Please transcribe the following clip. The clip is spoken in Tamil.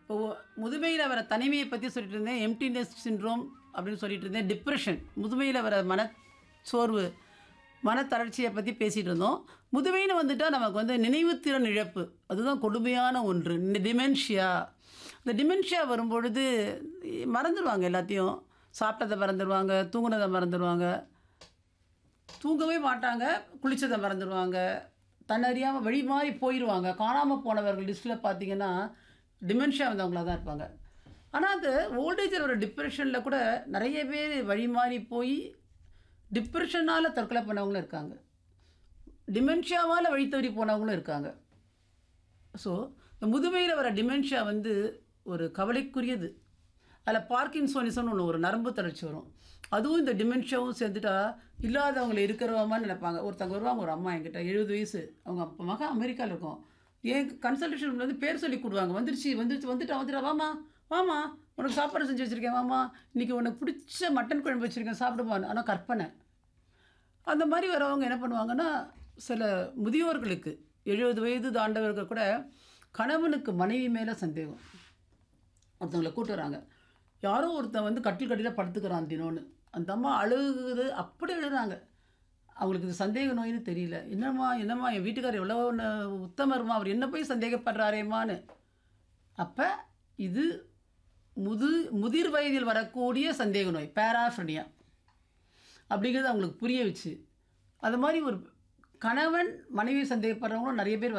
இப்போ முதுமையில் வர தனிமையை பற்றி சொல்லிட்டு இருந்தேன் எம்டினஸ் சின்ட்ரோம் அப்படின்னு சொல்லிட்டு இருந்தேன் டிப்ரெஷன் முதுமையில் வர மனச்சோர்வு மனத்தளர்ச்சியை பற்றி பேசிகிட்டு இருந்தோம் முதுமைன்னு வந்துட்டால் நமக்கு வந்து நினைவுத்திறன் இழப்பு அதுதான் கொடுமையான ஒன்று டிமென்ஷியா இந்த டிமென்ஷியா வரும்பொழுது மறந்துடுவாங்க எல்லாத்தையும் சாப்பிட்டதை மறந்துடுவாங்க தூங்குனதை மறந்துடுவாங்க தூங்கவே மாட்டாங்க குளிச்சதை மறந்துடுவாங்க தன்னறியாமல் வழி மாறி போயிடுவாங்க காணாமல் போனவர்கள் லிஸ்ட்டில் பார்த்தீங்கன்னா டிமென்ஷியா வந்தவங்களாக தான் இருப்பாங்க ஆனால் அந்த ஓல்டேஜில் வர டிப்ரெஷனில் கூட நிறைய பேர் வழி மாறி போய் டிப்ரெஷனால் தற்கொலை பண்ணவங்களும் இருக்காங்க டிமென்ஷியாவால் வழி தவறி போனவங்களும் இருக்காங்க ஸோ இந்த முதுமையில் வர டிமென்ஷியா வந்து ஒரு கவலைக்குரியது அதில் பார்க்கின்சோனிசம்னு ஒன்று ஒரு நரம்பு தளர்ச்சி வரும் அதுவும் இந்த டிமென்ஷியாவும் சேர்ந்துட்டா இல்லாதவங்களை இருக்கிறவமான்னு நினைப்பாங்க ஒருத்தவங்க வருவாங்க ஒரு அம்மா என்கிட்ட எழுபது வயசு அவங்க அப்பா மகன் அமெரிக்காவில் இருக்கும் என் கன்சல்டேஷன் வந்து பேர் சொல்லி கூடுவாங்க வந்துருச்சு வந்துருச்சு வந்துட்டா வந்துட்டா வாமா வாமா உனக்கு சாப்பாடு செஞ்சு வச்சுருக்கேன் வாமா இன்றைக்கி உனக்கு பிடிச்ச மட்டன் குழம்பு வச்சுருக்கேன் சாப்பிடுவான்னு ஆனால் கற்பனை அந்த மாதிரி வரவங்க என்ன பண்ணுவாங்கன்னா சில முதியோர்களுக்கு எழுபது வயது தாண்டவர்கள் கூட கணவனுக்கு மனைவி மேலே சந்தேகம் ஒருத்தவங்களை கூட்டு வராங்க யாரோ ஒருத்தன் வந்து கட்டில் கட்டில படுத்துக்கிறான் தினோன்னு அந்த அம்மா அழுகுது அப்படி எழுதுறாங்க அவங்களுக்கு இது சந்தேக நோயின்னு தெரியல என்னம்மா என்னம்மா என் வீட்டுக்காரர் எவ்வளோ ந- உத்தமருமா அவர் என்ன போய் சந்தேகப்படுறாரேம்மான்னு அப்போ இது முது முதிர் வயதில் வரக்கூடிய சந்தேக நோய் பேராஃப்ரனியா அப்படிங்கிறது அவங்களுக்கு புரிய வச்சு அது மாதிரி ஒரு கணவன் மனைவி சந்தேகப்படுறவங்களும் நிறைய பேர்